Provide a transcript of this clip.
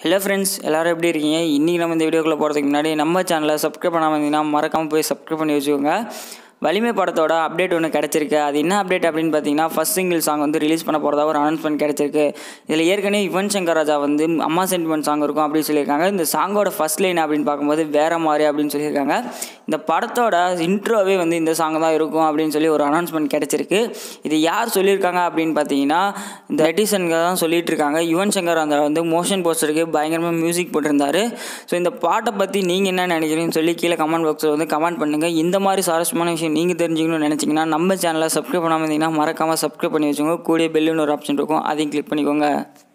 hello friends எல்லோரும் எப்படி இருக்கீங்க இன்றைக்கி நம்ம இந்த வீடியோக்குள்ளே போகிறதுக்கு முன்னாடி நம்ம சேனலை சப்ஸ்கிரைப் பண்ணாமல் இருந்தீங்கன்னா மறக்காமல் போய் சப்ஸ்கிரைப் பண்ணி வச்சுக்கோங்க வலிமை படத்தோட அப்டேட் ஒன்று கிடச்சிருக்கு அது என்ன அப்டேட் அப்படின்னு பார்த்தீங்கன்னா ஃபஸ்ட் சிங்கிள் சாங் வந்து ரிலீஸ் பண்ண போகிறதா ஒரு அனௌன்ஸ்மெண்ட் கிடச்சிருக்கு இதில் ஏற்கனவே யுவன் சங்கர் ராஜா வந்து அம்மா சென்டிமெண்ட் சாங் இருக்கும் அப்படின்னு சொல்லியிருக்காங்க இந்த சாங்கோட ஃபஸ்ட் லைன் அப்படின்னு பார்க்கும்போது வேற மாதிரி அப்படின்னு சொல்லியிருக்காங்க இந்த படத்தோட இன்ட்ரோவே வந்து இந்த சாங் தான் இருக்கும் அப்படின்னு சொல்லி ஒரு அனௌன்ஸ்மெண்ட் கிடச்சிருக்கு இது யார் சொல்லியிருக்காங்க அப்படின்னு பார்த்தீங்கன்னா இந்த நெட்டிசன்கள் தான் சொல்லிட்டு இருக்காங்க யுவன் சங்கர் அந்த வந்து மோஷன் போஸ்டருக்கு பயங்கரமாக மியூசிக் போட்டிருந்தாரு ஸோ இந்த பாட்டை பற்றி நீங்கள் என்ன நினைக்கிறீங்கன்னு சொல்லி கீழே கமெண்ட் பாக்ஸில் வந்து கமெண்ட் பண்ணுங்கள் இந்த மாதிரி சுவாரஸ்யமான விஷயம் நீங்கள் தெரிஞ்சுக்கணும்னு நினச்சிங்கன்னா நம்ம சேனலை சப்ஸ்கிரைப் பண்ணாமல் இருந்தீங்கன்னா மறக்காமல் சப்ஸ்கிரைப் பண்ணி வச்சுக்கோங்க கூடிய பெல்லுன்னு ஒரு ஆப்ஷன் இருக்கும் அதையும் கிளிக் பண்ணிக்கோங்க